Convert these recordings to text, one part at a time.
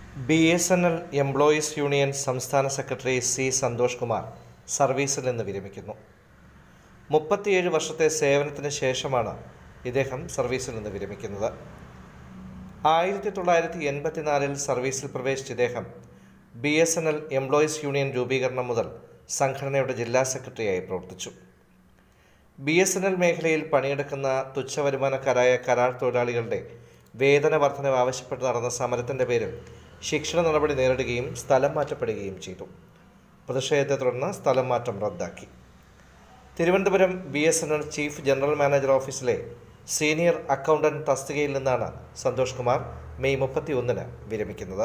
B S N L employees union സംസ്ഥാന secretary C Santhosh Kumar സർവീസിൽ നിന്ന് വിരമിക്കുന്നു മുപ്പത്തിയേഴ് വർഷത്തെ സേവനത്തിന് ശേഷമാണ് ഇദ്ദേഹം സർവീസിൽ നിന്ന് വിരമിക്കുന്നത് ആയിരത്തി തൊള്ളായിരത്തി എൺപത്തിനാലിൽ സർവീസിൽ പ്രവേശിച്ച ഇദ്ദേഹം B S N L employees union രൂപീകരണം മുതൽ സംഘടനയുടെ ജില്ലാ സെക്രട്ടറിയായി പ്രവർത്തിച്ചു ബി എസ് എൻ എൽ മേഖലയിൽ പണിയെടുക്കുന്ന തുച്ഛവരുമാനക്കാരായ കരാർ തൊഴിലാളികളുടെ വേതന വർധനവ് ആവശ്യപ്പെട്ട് നടന്ന സമരത്തിൻ്റെ പേരിൽ ശിക്ഷണ നടപടി നേരിടുകയും സ്ഥലം മാറ്റപ്പെടുകയും ചെയ്തു പ്രതിഷേധത്തെ തുടർന്ന് സ്ഥലം മാറ്റം റദ്ദാക്കി Thiruvananthapuram B S N L chief general manager ഓഫീസിലെ സീനിയർ അക്കൗണ്ടന്റ് തസ്തികയിൽ നിന്നാണ് സന്തോഷ് കുമാർ മെയ് മുപ്പത്തി ഒന്നിന് വിരമിക്കുന്നത്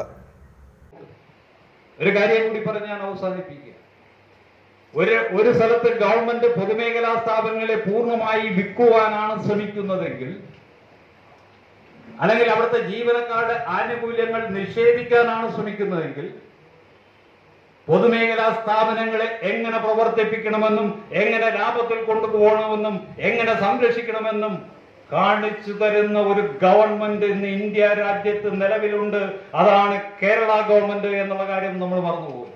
ഒരു കാര്യം കൂടി പറഞ്ഞ് ഞാൻ അവസാനിപ്പിക്കുക ഒരു ഒരു സ്ഥലത്ത് ഗവൺമെന്റ് പൊതുമേഖലാ സ്ഥാപനങ്ങളെ പൂർണ്ണമായി വിൽക്കുവാനാണ് ശ്രമിക്കുന്നതെങ്കിൽ അല്ലെങ്കിൽ അവിടുത്തെ ജീവനക്കാരുടെ ആനുകൂല്യങ്ങൾ നിഷേധിക്കാനാണ് ശ്രമിക്കുന്നതെങ്കിൽ പൊതുമേഖലാ സ്ഥാപനങ്ങളെ എങ്ങനെ പ്രവർത്തിപ്പിക്കണമെന്നും എങ്ങനെ ലാഭത്തിൽ കൊണ്ടുപോകണമെന്നും എങ്ങനെ സംരക്ഷിക്കണമെന്നും കാണിച്ചു തരുന്ന ഒരു ഗവൺമെന്റ് ഇന്ന് ഇന്ത്യ രാജ്യത്ത് നിലവിലുണ്ട് അതാണ് കേരള ഗവൺമെന്റ് എന്നുള്ള കാര്യം നമ്മൾ മറന്നുപോകും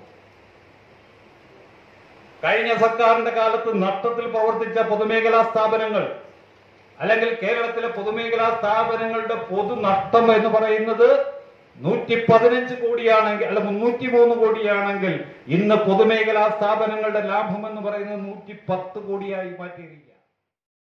കഴിഞ്ഞ സർക്കാരിന്റെ കാലത്ത് നഷ്ടത്തിൽ പ്രവർത്തിച്ച പൊതുമേഖലാ സ്ഥാപനങ്ങൾ അല്ലെങ്കിൽ കേരളത്തിലെ പൊതുമേഖലാ സ്ഥാപനങ്ങളുടെ പൊതു നഷ്ടം എന്ന് പറയുന്നത് നൂറ്റി പതിനഞ്ച് കോടിയാണെങ്കിൽ അല്ല മുന്നൂറ്റി മൂന്ന് കോടിയാണെങ്കിൽ ഇന്ന് പൊതുമേഖലാ സ്ഥാപനങ്ങളുടെ ലാഭം എന്ന് പറയുന്നത് നൂറ്റി പത്ത് കോടിയായി മാറ്റിയിരിക്കുക